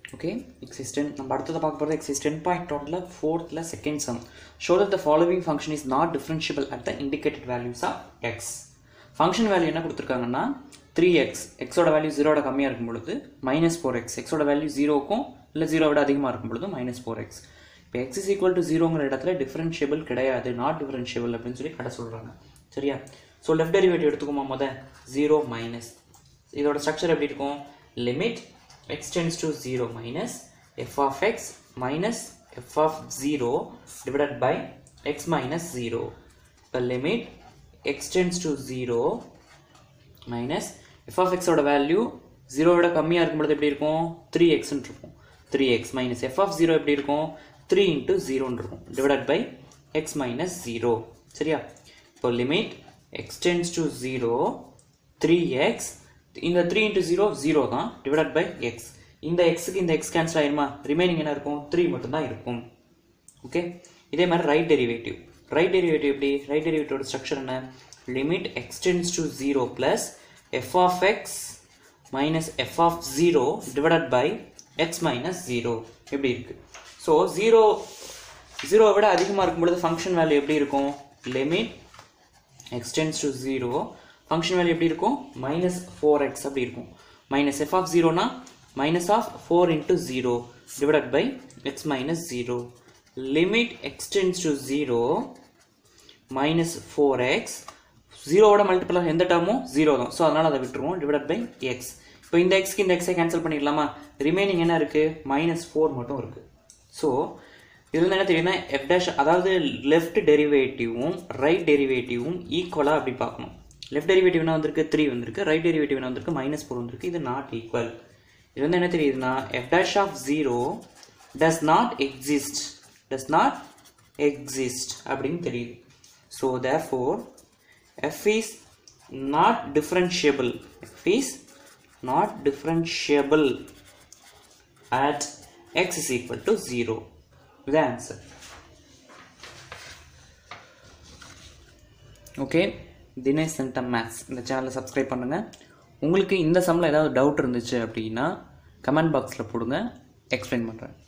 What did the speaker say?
okay exercise ten நம்ம அடுத்தது பார்க்க போகிறது எக்ஸைஸ் டென் பாயிண்ட் ஒன்ல ஃபோர்த்தில் second sum show that the following function is not differentiable at the indicated values of x function value என்ன கொடுத்துருக்காங்கன்னா த்ரீ எக்ஸ் எக்ஸோட வேல்யூ ஜீரோட கம்மியாக இருக்கும் பொழுது மைனஸ் ஃபோர் எக்ஸ் எக்ஸோட வேல்யூ ஜீரோக்கும் இல்லை ஜீரோ விட அதிகமாக இருக்கும் பொழுது மைனஸ் ஃபோர் எக்ஸ் இப்போ எக்ஸ் இஸ் ஈக்குவல் டு ஜீரோங்கிற இடத்துல டிஃபரன்ஷியபிள் கிடையாது நாட் டிஃபரன்ஷியபிள் அப்படின்னு சொல்லி கடை சொல்கிறாங்க சரியா ஸோ லெஃப்ட் டெரிவேட்டிவ் எடுத்துக்கோமா முத ஜீரோ மைனஸ் இதோட ஸ்ட்ரக்சர் எப்படி இருக்கும் limit x tends to 0 minus f of x minus f of 0 divided by x minus 0 the limit x tends to 0 minus f of x ஓட வேல்யூ 0 விட கம்மியாக இருக்கும் பொழுது எப்படி இருக்கும் 3x ன்னு இருக்கும் 3x minus f of 0 எப்படி இருக்கும் 3 into 0 ன்னு இருக்கும் divided by x minus 0 சரியா இப்போ limit x tends to 0 3x இந்த த்ரீ இன்ட்டு ஜீரோ ஜீரோ தான் டிவைடட் பை எக்ஸ் இந்த எக்ஸுக்கு இந்த எக்ஸ் கேன்சல் ஆயிருமா ரிமைனிங் என்ன இருக்கும் த்ரீ மட்டும்தான் இருக்கும் ஓகே இதே மாதிரி ரைட் டெரிவேட்டிவ் ரைட் டெரிவேட்டிவ் எப்படி ரைட் டெரிவேட்டிவோட ஸ்ட்ரக்சர் என்ன limit x tends to zero plus f of x minus f of zero divided by x minus zero எப்படி இருக்கு ஸோ ஜீரோ ஜீரோவை விட அதிகமாக இருக்கும் பொழுது ஃபங்க்ஷன் வேல்யூ எப்படி இருக்கும் limit x tends to zero function value எப்படி இருக்கும் மைனஸ் ஃபோர் எக்ஸ் அப்படி இருக்கும் மைனஸ் எஃப் ஆஃப் ஜீரோனா minus of four into zero divided by x minus zero limit x tends to zero minus four x ஜீரோவோட multiple எந்த டேர்மும் ஜீரோ தான் so அதனால் அதை விட்டுருவோம் டிவைடட் பை எக்ஸ் இப்போ இந்த எக்ஸ்க்கு இந்த எக்ஸை கேன்சல் பண்ணிடலாமா ரிமைனிங் என்ன இருக்குது மைனஸ் ஃபோர் மட்டும் இருக்குது ஸோ இதில் என்ன தெரியும்னா எஃப் டேஷ் அதாவது லெஃப்ட் டெரிவேட்டிவும் ரைட் டெரிவேட்டிவும் ஈக்குவலாக அப்படி பார்க்கணும் லெஃப்ட் டெரிவேட்டிவ் என்ன வந்திருக்கு த்ரீ வந்திருக்கு ரைட் டெரிவேட்டிவ் என்ன வந்திருக்கு மைனஸ் ஃபோர் வந்திருக்கு இது நாட் ஈக்குவல் இது வந்து என்ன தெரியுதுன்னா f dash of zero does not exist does not exist அப்படின்னு தெரியுது so therefore f is not differentiable f is not differentiable at x is equal to zero இது answer okay Dinesh centum maths இந்த சேனலை subscribe பண்ணுங்கள் உங்களுக்கு இந்த சம்மில் ஏதாவது டவுட் இருந்துச்சு அப்படின்னா கமெண்ட் பாக்ஸில் போடுங்க எக்ஸ்பிளைன் பண்ணுறேன்